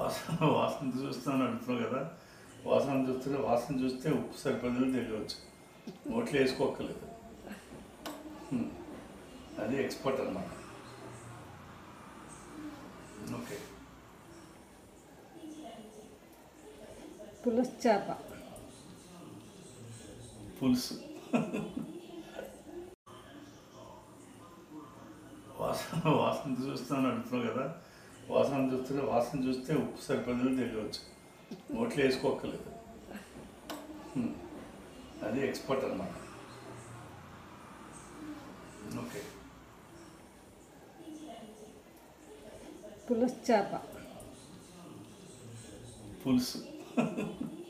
వాసన వాసన చూస్తాను అంటున్నావు కదా వాసన చూస్తే వాసన చూస్తే ఉప్పు సరిపోయిందని తెలియవచ్చు నోట్లో వేసుకోక్కర్లేదు హ్మ్. అది ఎక్స్పర్ట్ అన్నమాట ఓకే పులుసు చేప పులుసు వాసన వాసన చూస్తాను అంటున్నావు కదా వాసన చూస్తే వాసన చూస్తే ఉప్పు సరిపోయిందని తెలియవచ్చు నోట్లో వేసుకోక్కర్లేదు హ్మ్. అది ఎక్స్పర్ట్ అన్నమాట ఓకే పులుసు చేప పులుసు